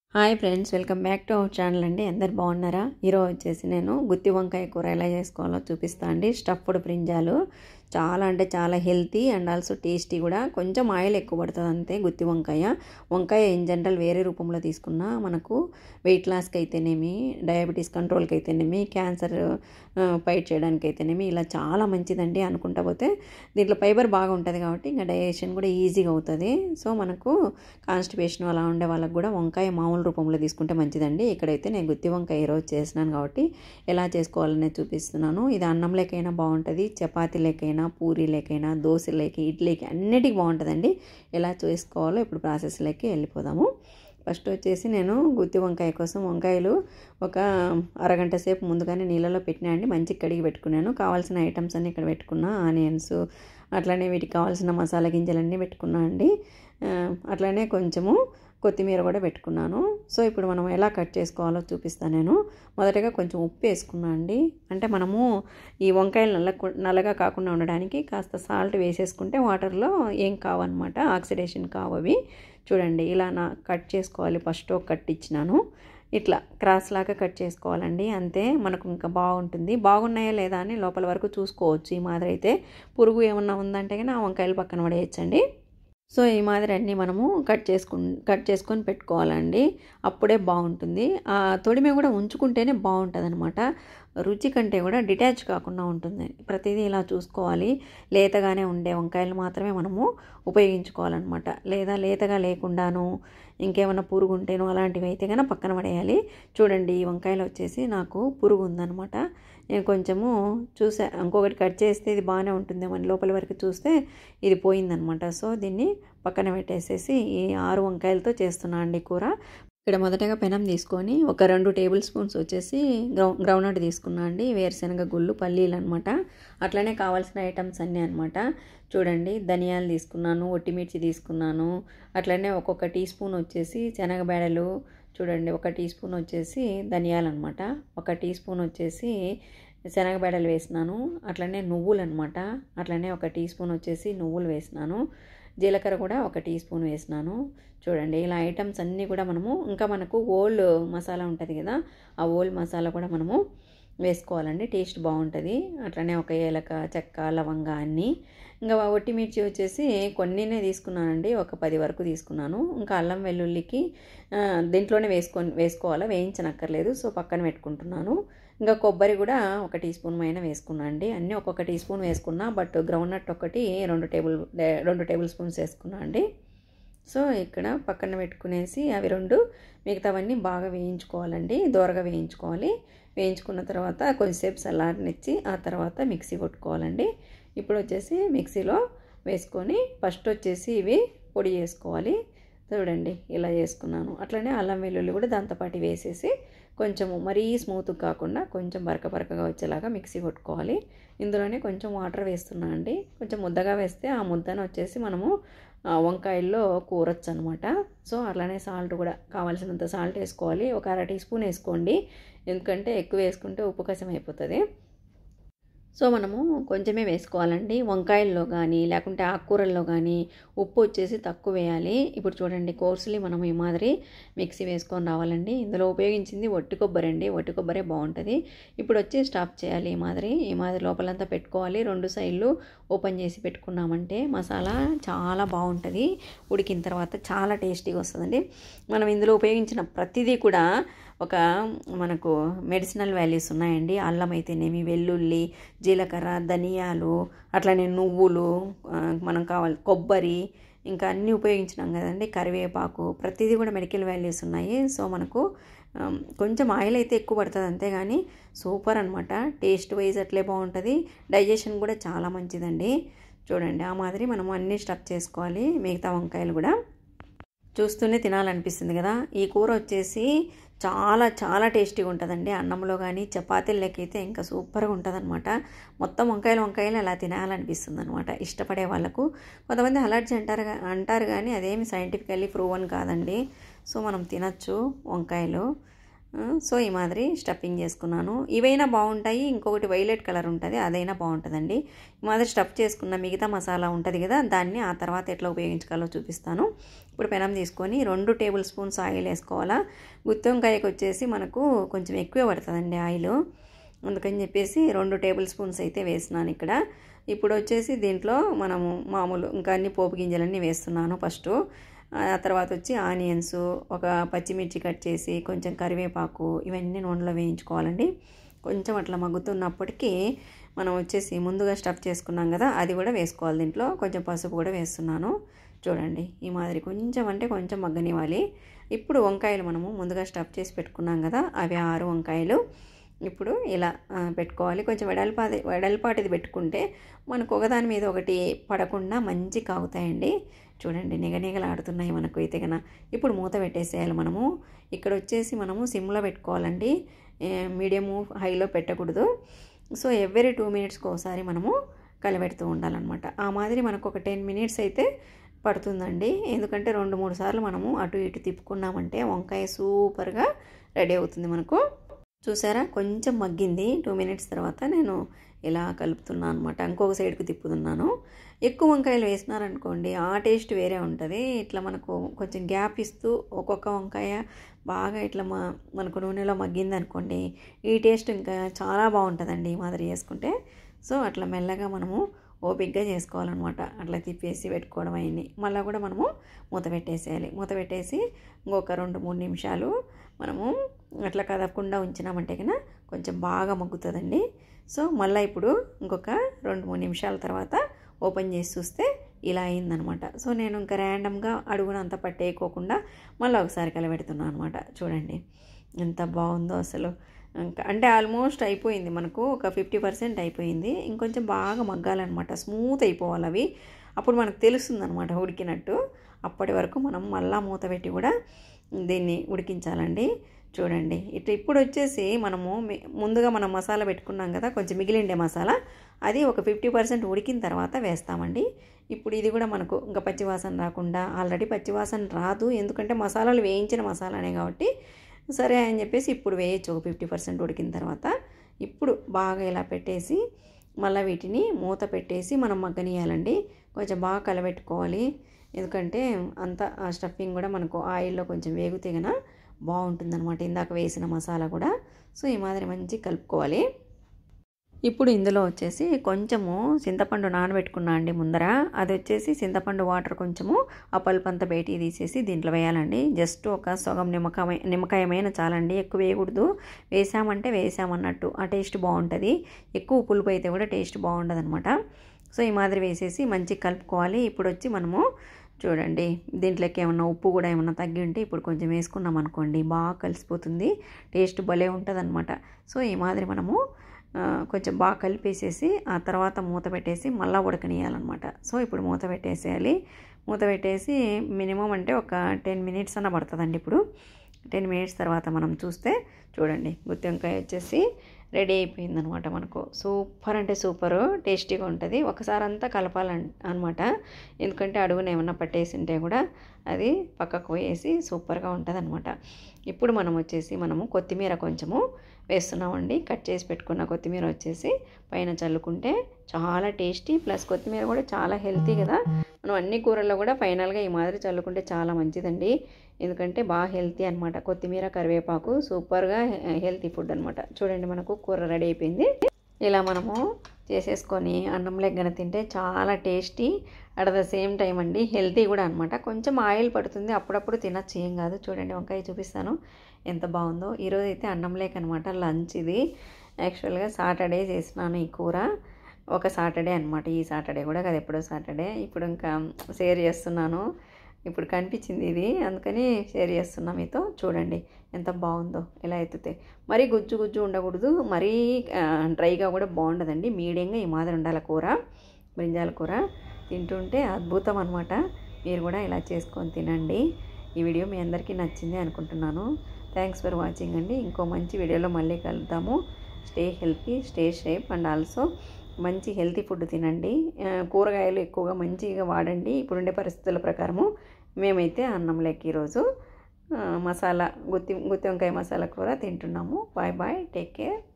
hi friends welcome back to our channel అండి అందరు బాగున్నారా ఈరోజు వచ్చేసి నేను గుత్తి వంకాయ కూర ఎలా చేసుకోవాలో చూపిస్తా అండి స్టఫ్డ్ బ్రింజాలు చాలా అంటే చాలా హెల్తీ అండ్ ఆల్సో టేస్టీ కూడా కొంచెం ఆయిల్ ఎక్కువ పడుతుంది అంతే గుత్తి వంకాయ వంకాయ ఇన్ జనరల్ వేరే రూపంలో తీసుకున్నా మనకు వెయిట్ లాస్కి అయితేనేమి డయాబెటీస్ కంట్రోల్కి అయితేనేమి క్యాన్సర్ ఫైట్ చేయడానికి అయితేనేమి ఇలా చాలా మంచిదండి అనుకుంటా పోతే దీంట్లో ఫైబర్ బాగా ఉంటుంది కాబట్టి ఇంకా డైజెషన్ కూడా ఈజీగా అవుతుంది సో మనకు కాన్స్టిపేషన్ అలా ఉండే వాళ్ళకి కూడా వంకాయ మామూలు రూపంలో తీసుకుంటే మంచిదండి ఇక్కడైతే నేను గుత్తి వంకాయ ఈరోజు చేసినాను కాబట్టి ఎలా చేసుకోవాలనేది చూపిస్తున్నాను ఇది అన్నం లేకైనా బాగుంటుంది చపాతీ లేకైనా పూరీ లేకైనా దోశలేకి ఇడ్లీకి అన్నిటికీ బాగుంటుందండి ఎలా చేసుకోవాలో ఇప్పుడు ప్రాసెస్లోకి వెళ్ళిపోదాము ఫస్ట్ వచ్చేసి నేను గుత్తి వంకాయ కోసం వంకాయలు ఒక అరగంట సేపు ముందుగానే నీళ్ళలో పెట్టినా అండి మంచి కడిగి పెట్టుకున్నాను కావాల్సిన ఐటమ్స్ అన్నీ ఇక్కడ పెట్టుకున్నా ఆనియన్స్ అట్లనే వీటికి కావాల్సిన మసాలా గింజలన్నీ పెట్టుకున్నా అండి అట్లనే కొంచెము కొత్తిమీర కూడా పెట్టుకున్నాను సో ఇప్పుడు మనం ఎలా కట్ చేసుకోవాలో చూపిస్తాను నేను మొదటగా కొంచెం ఉప్పు వేసుకున్నా అండి అంటే మనము ఈ వంకాయలు నల్ల నల్లగా కాకుండా ఉండడానికి కాస్త సాల్ట్ వేసేసుకుంటే వాటర్లో ఏం కావన్నమాట ఆక్సిడేషన్ కావవి చూడండి ఇలా నా కట్ చేసుకోవాలి ఫస్ట్ ఒక కట్ ఇచ్చినాను ఇట్లా క్రాస్ లాగా కట్ చేసుకోవాలండి అంతే మనకు ఇంకా బాగుంటుంది బాగున్నాయా లేదా అని లోపల వరకు చూసుకోవచ్చు ఈ మాదిరి అయితే పురుగు ఏమన్నా ఉందంటే కానీ ఆ వంకాయలు పక్కన పడేయచ్చండి సో ఈ మాదిరి అన్నీ మనము కట్ చేసుకు కట్ చేసుకొని పెట్టుకోవాలండి అప్పుడే బాగుంటుంది ఆ తొడిమే కూడా ఉంచుకుంటేనే బాగుంటుంది అనమాట రుచి కంటే కూడా డిటాచ్ కాకుండా ఉంటుంది ప్రతిదీ ఇలా చూసుకోవాలి లేతగానే ఉండే వంకాయలు మాత్రమే మనము ఉపయోగించుకోవాలన్నమాట లేదా లేతగా లేకుండాను ఇంకేమైనా పురుగు ఉంటేనో అలాంటివి అయితే కనుక పక్కన పడేయాలి చూడండి ఈ వంకాయలు వచ్చేసి నాకు పురుగు ఉందనమాట నేను కొంచెము చూసా ఇంకొకటి కట్ చేస్తే ఇది బాగానే ఉంటుందేమో లోపల వరకు చూస్తే ఇది పోయిందనమాట సో దీన్ని పక్కన పెట్టేసేసి ఈ ఆరు వంకాయలతో చేస్తున్నా అండి కూర ఇక్కడ మొదటగా పెనం తీసుకొని ఒక రెండు టేబుల్ స్పూన్స్ వచ్చేసి గ్రౌ గ్రౌండ్నట్ తీసుకున్నా అండి వేరుశనగ గుళ్ళు పల్లీలు అనమాట అట్లనే కావాల్సిన ఐటమ్స్ అన్నీ అనమాట చూడండి ధనియాలు తీసుకున్నాను ఒట్టిమిర్చి తీసుకున్నాను అట్లనే ఒక్కొక్క టీ స్పూన్ వచ్చేసి శనగబేడలు చూడండి ఒక టీ స్పూన్ వచ్చేసి ధనియాలు అనమాట ఒక టీ స్పూన్ వచ్చేసి శనగబేడలు వేసినాను అట్లనే నువ్వులు అనమాట అట్లనే ఒక టీ స్పూన్ వచ్చేసి నువ్వులు వేసినాను జీలకర్ర కూడా ఒక టీ స్పూన్ వేసినాను చూడండి ఇలా ఐటమ్స్ అన్నీ కూడా మనము ఇంకా మనకు ఓల్డ్ మసాలా ఉంటుంది కదా ఆ ఓల్డ్ మసాలా కూడా మనము వేసుకోవాలండి టేస్ట్ బాగుంటుంది అట్లనే ఒక ఏలక చెక్క లవంగా అన్నీ ఇంకా ఒట్టి మిర్చి వచ్చేసి కొన్నినే తీసుకున్నానండి ఒక పది వరకు తీసుకున్నాను ఇంకా అల్లం వెల్లుల్లికి దీంట్లోనే వేసుకొని వేసుకోవాలా వేయించనక్కర్లేదు సో పక్కన పెట్టుకుంటున్నాను ఇంకా కొబ్బరి కూడా ఒక టీ స్పూన్ పైన వేసుకున్నా అండి అన్నీ ఒక్కొక్క టీ స్పూన్ వేసుకున్నా బట్ గ్రౌండ్ నట్ ఒకటి రెండు టేబుల్ రెండు టేబుల్ స్పూన్స్ వేసుకున్నా అండి సో ఇక్కడ పక్కన పెట్టుకునేసి అవి రెండు మిగతావన్నీ బాగా వేయించుకోవాలండి దూరగా వేయించుకోవాలి వేయించుకున్న తర్వాత కొంచెంసేపు చల్లారనిచ్చి ఆ తర్వాత మిక్సీ కొట్టుకోవాలండి ఇప్పుడు వచ్చేసి మిక్సీలో వేసుకొని ఫస్ట్ వచ్చేసి ఇవి పొడి చేసుకోవాలి చూడండి ఇలా చేసుకున్నాను అట్లనే అల్లం వెల్లుల్లి కూడా దాంతోపాటు వేసేసి కొంచెము మరీ స్మూత్ కాకుండా కొంచెం బరక బరకగా వచ్చేలాగా మిక్సీ కొట్టుకోవాలి ఇందులోనే కొంచెం వాటర్ వేస్తున్నా అండి కొంచెం ముద్దగా వేస్తే ఆ ముద్దను వచ్చేసి మనము వంకాయల్లో కూరొచ్చు అనమాట సో అట్లానే సాల్ట్ కూడా కావాల్సినంత సాల్ట్ వేసుకోవాలి ఒక అర టీ స్పూన్ వేసుకోండి ఎందుకంటే ఎక్కువ వేసుకుంటే ఉప్పు కసం అయిపోతుంది సో మనము కొంచెమే వేసుకోవాలండి వంకాయల్లో కానీ లేకుంటే ఆకుకూరల్లో కానీ ఉప్పు వచ్చేసి తక్కువ వేయాలి ఇప్పుడు చూడండి కోర్సులు మనం ఈ మాదిరి మిక్సీ వేసుకొని రావాలండి ఇందులో ఉపయోగించింది ఒట్టి కొబ్బరి అండి ఒట్టి కొబ్బరే బాగుంటుంది ఇప్పుడు వచ్చి స్టాప్ చేయాలి ఈ మాదిరి ఈ మాదిరి లోపలంతా పెట్టుకోవాలి రెండు సైడ్లు ఓపెన్ చేసి పెట్టుకున్నామంటే మసాలా చాలా బాగుంటుంది ఉడికిన తర్వాత చాలా టేస్టీగా వస్తుందండి మనం ఇందులో ఉపయోగించిన ప్రతిదీ కూడా ఒక మనకు మెడిసినల్ వాల్యూస్ ఉన్నాయండి అల్లం అయితేనేమి వెల్లుల్లి జీలకర్ర ధనియాలు అట్లనే నువ్వులు మనం కావాలి కొబ్బరి ఇంకా అన్నీ ఉపయోగించినాం కదండి కరివేపాకు ప్రతిదీ కూడా మెడికల్ వాల్యూస్ ఉన్నాయి సో మనకు కొంచెం ఆయిల్ అయితే ఎక్కువ పడుతుంది అంతేగాని సూపర్ అనమాట టేస్ట్ వైజ్ అట్లే బాగుంటుంది డైజెషన్ కూడా చాలా మంచిదండి చూడండి ఆ మాదిరి మనం అన్నీ స్టఫ్ చేసుకోవాలి మిగతా వంకాయలు కూడా చూస్తూనే తినాలనిపిస్తుంది కదా ఈ కూర వచ్చేసి చాలా చాలా టేస్టీగా ఉంటుందండి అన్నంలో కానీ చపాతీలకైతే ఇంకా సూపర్గా ఉంటుందన్నమాట మొత్తం వంకాయలు వంకాయలు అలా తినాలనిపిస్తుంది అనమాట ఇష్టపడే వాళ్ళకు కొంతమంది అలర్జీ అంటారు అంటారు కానీ అదేమి సైంటిఫికల్లీ ప్రూవన్ కాదండి సో మనం తినచ్చు వంకాయలు ఆ, సో ఈ మాదిరి స్టఫింగ్ చేసుకున్నాను ఇవైనా బాగుంటాయి ఇంకొకటి వైలెట్ కలర్ ఉంటుంది అదైనా బాగుంటుందండి ఈ మాదిరి స్టఫ్ చేసుకున్న మిగతా మసాలా ఉంటుంది కదా దాన్ని ఆ తర్వాత ఎట్లా ఉపయోగించుకోవాలో చూపిస్తాను ఇప్పుడు పెనం తీసుకొని రెండు టేబుల్ స్పూన్స్ ఆయిల్ వేసుకోవాలా గుత్తి వంకాయకి వచ్చేసి మనకు కొంచెం ఎక్కువ పడుతుందండి ఆయిల్ అందుకని చెప్పేసి రెండు టేబుల్ స్పూన్స్ అయితే వేసినాను ఇక్కడ ఇప్పుడు వచ్చేసి దీంట్లో మనము మామూలు ఇంకా అన్ని పోపు గింజలన్నీ వేస్తున్నాను ఫస్ట్ ఆ తర్వాత వచ్చి ఆనియన్స్ ఒక పచ్చిమిర్చి కట్ చేసి కొంచెం కరివేపాకు ఇవన్నీ నూనెలో వేయించుకోవాలండి కొంచెం అట్లా మగ్గుతున్నప్పటికీ మనం వచ్చేసి ముందుగా స్టఫ్ చేసుకున్నాం కదా అది కూడా వేసుకోవాలి దీంట్లో కొంచెం పసుపు కూడా వేస్తున్నాను చూడండి ఈ మాదిరి కొంచెం అంటే కొంచెం మగ్గనివ్వాలి ఇప్పుడు వంకాయలు మనము ముందుగా స్టఫ్ చేసి పెట్టుకున్నాం కదా అవి ఆరు వంకాయలు ఇప్పుడు ఇలా ఆ, పెట్టుకోవాలి కొంచెం వెడల్పాది వెడల్పాటిది పెట్టుకుంటే మనకు ఒకదాని మీద ఒకటి పడకుండా మంచి కాగుతాయండి చూడండి నిగనిగలాడుతున్నాయి మనకు అయితే కన ఇప్పుడు మూత పెట్టేసేయాలి మనము ఇక్కడ వచ్చేసి మనము సిమ్లో పెట్టుకోవాలండి ఏ, మీడియము హైలో పెట్టకూడదు సో ఎవ్రీ టూ మినిట్స్కి ఒకసారి మనము కలబెడుతూ ఉండాలన్నమాట ఆ మాదిరి మనకు ఒక టెన్ మినిట్స్ అయితే పడుతుందండి ఎందుకంటే రెండు మూడు సార్లు మనము అటు ఇటు తిప్పుకున్నామంటే వంకాయ సూపర్గా రెడీ అవుతుంది మనకు చూసారా కొంచెం మగ్గింది టూ మినిట్స్ తర్వాత నేను ఇలా కలుపుతున్నాను అనమాట ఇంకొక సైడ్కి తిప్పుతున్నాను ఎక్కువ వంకాయలు వేసినారనుకోండి ఆ టేస్ట్ వేరే ఉంటుంది ఇట్లా మనకు కొంచెం గ్యాప్ ఇస్తూ ఒక్కొక్క వంకాయ బాగా ఇట్లా మా మనకు నూనెలో మగ్గింది అనుకోండి ఈ టేస్ట్ ఇంకా చాలా బాగుంటుందండి ఈ మాదిరి చేసుకుంటే సో అట్లా మెల్లగా మనము ఓపిక్గా చేసుకోవాలన్నమాట అట్లా తిప్పేసి పెట్టుకోవడం అయింది మళ్ళీ కూడా మనము మూత పెట్టేసేయాలి మూత పెట్టేసి ఇంకొక రెండు మూడు నిమిషాలు మనము అట్లా కదపకుండా ఉంచినామంటే కన్నా కొంచెం బాగా మగ్గుతుందండి సో మళ్ళీ ఇప్పుడు ఇంకొక రెండు మూడు నిమిషాల తర్వాత ఓపెన్ చేసి చూస్తే ఇలా అయిందనమాట సో నేను ఇంకా ర్యాండమ్గా అడుగునంత పట్టేయకోకుండా మళ్ళీ ఒకసారి కలబెడుతున్నాను అనమాట చూడండి ఎంత బాగుందో అసలు ఇంకా అంటే ఆల్మోస్ట్ అయిపోయింది మనకు ఒక ఫిఫ్టీ పర్సెంట్ అయిపోయింది ఇంకొంచెం బాగా మగ్గాలన్నమాట స్మూత్ అయిపోవాలి అవి అప్పుడు మనకు తెలుస్తుంది అనమాట ఉడికినట్టు అప్పటి వరకు మనం మళ్ళా మూత పెట్టి కూడా దీన్ని ఉడికించాలండి చూడండి ఇట్లా ఇప్పుడు వచ్చేసి మనము మి- ముందుగా మనం మసాలా పెట్టుకున్నాం కదా కొంచెం మిగిలిండే మసాలా అది ఒక ఫిఫ్టీ పర్సెంట్ ఉడికిన తర్వాత వేస్తామండి ఇప్పుడు ఇది కూడా మనకు ఇంకా పచ్చివాసన రాకుండా ఆల్రెడీ పచ్చివాసన రాదు ఎందుకంటే మసాలాలు వేయించిన మసాలానే కాబట్టి సరే అని చెప్పేసి ఇప్పుడు వేయచ్చు ఒక ఫిఫ్టీ పర్సెంట్ ఉడికిన తర్వాత ఇప్పుడు బాగా ఇలా పెట్టేసి మళ్ళీ వీటిని మూత పెట్టేసి మనం మగ్గనియాలండి కొంచెం బాగా కలబెట్టుకోవాలి ఎందుకంటే అంత ఆ స్టఫింగ్ కూడా మనకు ఆయిల్లో కొంచెం వేగితే గన బాగుంటుందన్నమాట ఇందాక వేసిన మసాలా కూడా సో ఈ మాదిరి మంచి కలుపుకోవాలి ఇప్పుడు ఇందులో వచ్చేసి కొంచెము చింతపండు నానబెట్టుకున్నా అండి ముందర అది వచ్చేసి చింతపండు వాటర్ కొంచెము ఆ పల్పు అంతా బయటికి తీసేసి దీంట్లో వేయాలండి జస్ట్ ఒక సగం నిమ్మకాయ నిమ్మకాయమైన చాలండి ఎక్కువ వేయకూడదు వేసామంటే వేసామన్నట్టు ఆ టేస్ట్ బాగుంటుంది ఎక్కువ పులుపు అయితే కూడా టేస్ట్ బాగుండదు అనమాట సో ఈ మాదిరి వేసేసి మంచిగా కలుపుకోవాలి ఇప్పుడు వచ్చి మనము చూడండి దీంట్లోకి ఏమన్నా ఉప్పు కూడా ఏమన్నా తగ్గి ఉంటే ఇప్పుడు కొంచెం వేసుకున్నాం అనుకోండి బాగా కలిసిపోతుంది టేస్ట్ భలే ఉంటుంది సో ఈ మాదిరి మనము ఆ, కొంచెం బాగా కలిపేసేసి ఆ తర్వాత మూత పెట్టేసి మళ్ళీ ఉడకనియాలన్నమాట సో ఇప్పుడు మూత పెట్టేసేయాలి మూత పెట్టేసి మినిమం అంటే ఒక టెన్ మినిట్స్ అన్న పడుతుందండి ఇప్పుడు టెన్ మినిట్స్ తర్వాత మనం చూస్తే చూడండి గుత్తి వంకాయ వచ్చేసి రెడీ అయిపోయిందనమాట మనకు సూపర్ అంటే సూపర్ టేస్టీగా ఉంటుంది ఒకసారి అంతా కలపాలని అనమాట ఎందుకంటే అడుగున ఏమన్నా పట్టేసి ఉంటే కూడా అది పక్కకు పోయేసి సూపర్గా ఉంటుంది ఇప్పుడు మనం వచ్చేసి మనము కొత్తిమీర కొంచెము వేస్తున్నామండి కట్ చేసి పెట్టుకున్న కొత్తిమీర వచ్చేసి పైన చల్లుకుంటే చాలా టేస్టీ ప్లస్ కొత్తిమీర కూడా చాలా హెల్తీ కదా మనం అన్ని కూరల్లో కూడా ఫైనల్గా ఈ మాదిరి చల్లుకుంటే చాలా మంచిదండి ఎందుకంటే బాగా హెల్తీ అనమాట కొత్తిమీర కరివేపాకు సూపర్గా హెల్తీ ఫుడ్ అనమాట చూడండి మనకు కూర రెడీ అయిపోయింది ఇలా మనము చేసేసుకొని అన్నం లెగ్గన తింటే చాలా tasty at the same time అండి హెల్తీ కూడా అనమాట కొంచెం ఆయిల్ పడుతుంది అప్పుడప్పుడు తినచ్చు ఏం కాదు చూడండి వంకాయ చూపిస్తాను ఎంత బాగుందో ఈరోజు అయితే అన్నం లేక అనమాట లంచ్ ఇది యాక్చువల్గా సాటర్డే చేసినాను ఈ కూర ఒక సాటర్డే అనమాట ఈ సాటర్డే కూడా కదా ఎప్పుడో సాటర్డే ఇప్పుడు ఇంకా షేర్ చేస్తున్నాను ఇప్పుడు కనిపించింది ఇది అందుకని షేర్ చేస్తున్నా మీతో చూడండి ఎంత బాగుందో ఇలా ఎత్తితే మరీ గుజ్జు గుజ్జు ఉండకూడదు మరీ ఆ, డ్రైగా కూడా బాగుండదండి మీడియంగా ఈ మాదిరి ఉండాలి కూర బ్రింజాల కూర తింటుంటే అద్భుతం అనమాట మీరు కూడా ఇలా చేసుకొని తినండి ఈ వీడియో మీ అందరికీ నచ్చింది అనుకుంటున్నాను థ్యాంక్స్ ఫర్ వాచింగ్ అండి ఇంకో మంచి వీడియోలో మళ్ళీ కలుద్దాము stay healthy stay shape and also మంచి హెల్తీ ఫుడ్ తినండి ఆ, కూరగాయలు ఎక్కువగా మంచిగా వాడండి ఇప్పుడుండే పరిస్థితుల ప్రకారము మేమైతే అన్నం లెక్క ఈరోజు మసాలా గుత్తి గుత్తి వంకాయ మసాలా కూర తింటున్నాము బాయ్ బాయ్ టేక్ కేర్